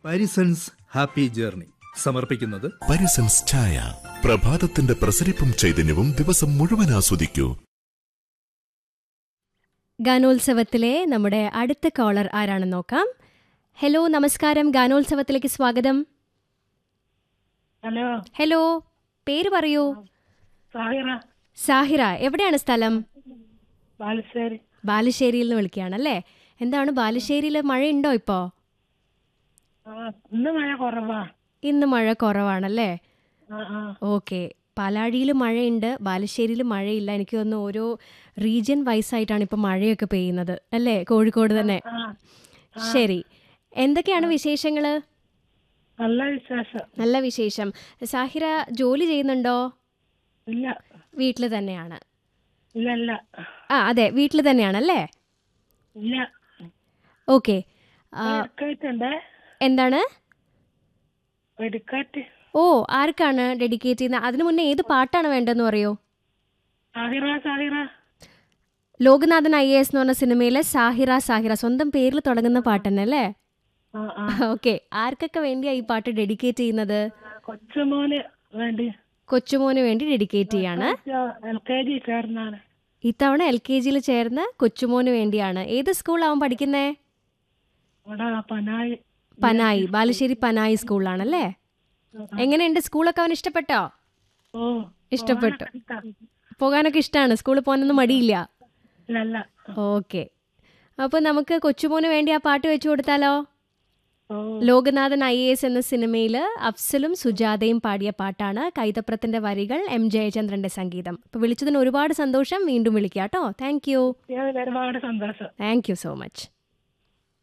Parisons happy journey സമർപ്പിക്കുന്നത് പരിസൻസ് ചായ പ്രഭാതത്തിന്റെ പ്രസരിപ്പും ചൈതന്യവും ദിവസം മുഴുവൻ ആസ്വദിക്കൂ ഗാനോത്സവത്തിലെ നമ്മുടെ അടുത്ത കോളർ ആരാണെന്ന് നോക്കാം ഹലോ നമസ്കാരം ഗാനോത്സവത്തിലേക്ക് സ്വാഗതം ഹലോ ഹലോ പേര് പറയൂ സാഹിറ സാഹിറ എവിടെയാണ് സ്ഥലം ബാലുശ്ശേരി ബാലുശ്ശേരിയിൽ നിന്ന് വിളിക്കുകയാണല്ലേ എന്താണ് ബാലുശ്ശേരിയിൽ മഴയുണ്ടോ ഇപ്പോൾ ആ ഇന്ന് മഴ കുറവാ ഇന്ന് മഴ കുറവാണല്ലേ ആ ആ ഓക്കെ പാലാഴിയിൽ മഴയുണ്ട് ബാലുശ്ശേരിയിൽ മഴയില്ല എനിക്ക് തോന്നുന്നു ഓരോ റീജിയൻ വൈസ് ആയിട്ടാണ് ഇപ്പോൾ മഴയൊക്കെ പെയ്യുന്നത് അല്ലേ കോഴിക്കോട് തന്നെ ആ ശരി എന്തൊക്കെയാണ് വിശേഷങ്ങൾ നല്ല വിശേഷം നല്ല വിശേഷം സാഹിറ ജോലി ചെയ്യുന്നുണ്ടോ ഇല്ല വീട്ടിൽ തന്നെയാണ് ഇല്ല ഇല്ല ആ അതെ വീട്ടിൽ തന്നെയാണല്ലേ ഇല്ല ഓക്കെ വെടിക്കാറ്റുണ്ടേ എന്താണ് വെടിക്കാറ്റ് ഓ ആർക്കാണ് ഡെഡിക്കേറ്റ് ചെയ്യുന്നത് അതിനു മുന്നേ ഏത് പാട്ടാണ് വേണ്ടതെന്ന് പറയോ Sahira Sahira Lokanathan I A S എന്ന് പറഞ്ഞ സിനിമയിലെ സാഹിറ സാഹിറ സ്വന്തം പേരിൽ തുടങ്ങുന്ന പാട്ട് തന്നെ അല്ലേ ആ ആ ഓക്കെ ആർക്കൊക്കെ വേണ്ടിയാ ഈ പാട്ട് ഡെഡിക്കേറ്റ് ചെയ്യുന്നത് കൊച്ചുമോന് വേണ്ടി കൊച്ചുമോന് വേണ്ടി ഡെഡിക്കേറ്റ് ചെയ്യാണ് എൽ കെ ജി ചേർന്നാണ് ഇത്തവണ എൽ കെ ജിയിൽ ചേർന്ന് കൊച്ചുമോന് വേണ്ടിയാണ് ഏത് സ്കൂളാവും പഠിക്കുന്നേ ഇവിടെ പനായി പനായി ബാലുശ്ശേരി പനായി സ്കൂളിലാണല്ലേ എങ്ങനെയുണ്ട് സ്കൂളൊക്കെ അവൻ ഇഷ്ടപ്പെട്ടോ ഓ ഇഷ്ടപ്പെട്ടു. പോകാനൊക്കെ ഇഷ്ടാ. പോകാനൊക്കെ ഇഷ്ടമാണ് സ്കൂളിൽ പോകാനൊന്നും മടിയില്ല ഇല്ല ഇല്ല ഓക്കെ അപ്പോൾ നമുക്ക് കൊച്ചുമോന് വേണ്ടി ആ പാട്ട് വെച്ചു കൊടുത്താലോ ഓ ലോകനാഥൻ ഐ എ എസ് എന്ന സിനിമയിൽ അഫ്സലും സുജാതയും പാടിയ പാട്ടാണ് കൈതപ്രത്തിന്റെ വരികൾ എം ജയചന്ദ്രന്റെ സംഗീതം അപ്പോൾ വിളിച്ചതിന് ഒരുപാട് സന്തോഷം വീണ്ടും വിളിക്കാം കേട്ടോ താങ്ക് യു ഒരുപാട് സന്തോഷം താങ്ക് യു സോ മച്ച്